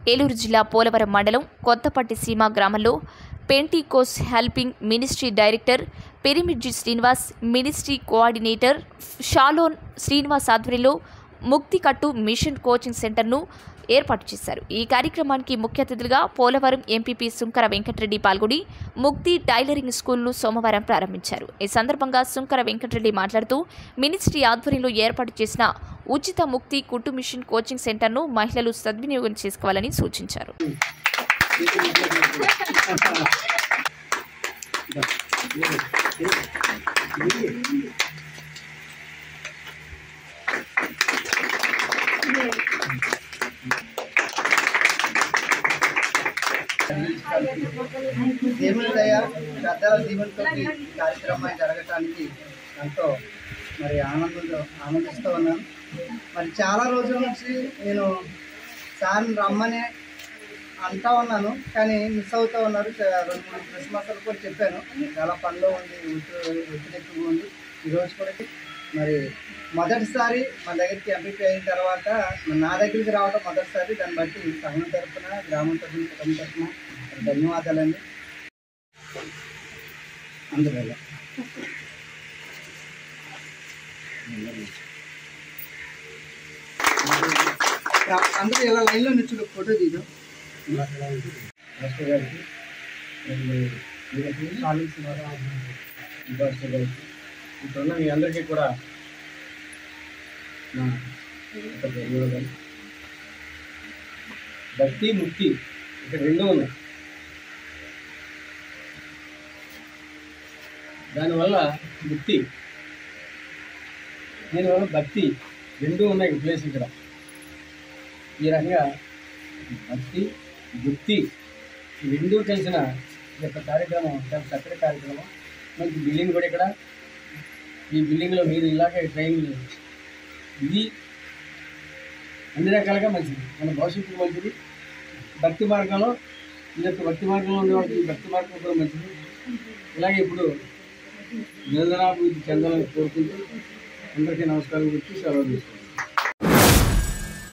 ఏలూరు జిల్లా పోలవరం మండలం కొత్తపట్టి సీమ గ్రామంలో పెంటికోస్ హెల్పింగ్ మినిస్ట్రీ డైరెక్టర్ పెరిమిడ్జి శ్రీనివాస్ మినిస్ట్రీ కోఆర్డినేటర్ షాలోన్ శ్రీనివాస్ ఆధ్వర్యంలో ముక్తి కట్టు మిషన్ కోచింగ్ సెంటర్ను ఏర్పాటు చేశారు ఈ కార్యక్రమానికి ముఖ్య అతిథులుగా పోలవరం ఎంపీపీ సుంకర వెంకటరెడ్డి పాల్గొని ముక్తి టైలరింగ్ స్కూల్ను సోమవారం ప్రారంభించారు ఈ సందర్భంగా సుంకర వెంకటరెడ్డి మాట్లాడుతూ మినిస్ట్రీ ఆధ్వర్యంలో ఏర్పాటు చేసిన ఉచిత ముక్తి కుట్టు మిషన్ కోచింగ్ సెంటర్ను మహిళలు సద్వినియోగం చేసుకోవాలని సూచించారు దేవుని దయ పెద్దల దీవెనతో ఈ కార్యక్రమం జరగటానికి ఎంతో మరి ఆనందంతో ఆనందిస్తూ ఉన్నాను మరి చాలా రోజుల నుంచి నేను సార్ని రమ్మని అంటా ఉన్నాను కానీ మిస్ అవుతూ ఉన్నారు చ- రెండు మూడు క్రిస్మస్లు కూడా చెప్పాను చాలా పనిలో ఉంది ఒత్తిడి ఒత్తిడి ఎక్కువగా ఉంది ఈరోజు కూడా మరి మొదటిసారి మా దగ్గరికి ఎంపీపీ అయిన తర్వాత మరి నా దగ్గరికి రావడం మొదటిసారి దాన్ని బట్టి సంఘం తరఫున గ్రామం తరఫున కుటుంబం తరఫున ధన్యవాదాలండి అందువల్ల అందరూ ఇలా లైన్లో నిల్చుని ఫోటో తీయడం మాస్టర్ గారికి మరియు వీరికి సాలిన్ శ్రీనివాసరావు మాస్టర్ గారికి ఇక్కడ ఉన్న మీ అందరికీ కూడా నా యొక్క ధన్యవాదాలు భక్తి ముక్తి ఇక్కడ రెండు ఉన్నాయి దానివల్ల ముక్తి దీనివల్ల భక్తి రెండు ఉన్నాయి ఈ ప్లేస్ ఇక్కడ ఈ రకంగా భక్తి వృత్తి ఈ రెండు కలిసిన ఈ యొక్క కార్యక్రమం చాలా చక్కటి కార్యక్రమం మంచి బిల్డింగ్ కూడా ఇక్కడ ఈ బిల్డింగ్లో మీరు ఇలాగే ట్రైనింగ్ ఇది అన్ని రకాలుగా మంచిది మన భవిష్యత్తు మంచిది భక్తి మార్గంలో ఈ యొక్క భక్తి మార్గంలో ఉండే వాళ్ళకి ఈ భక్తి మార్గం కూడా మంచిది ఇలాగే ఇప్పుడు నిరంతరాభివృద్ధి చెందాలని కోరుకుంటూ అందరికీ నమస్కారం గురించి సెలవు తీసుకుంటాను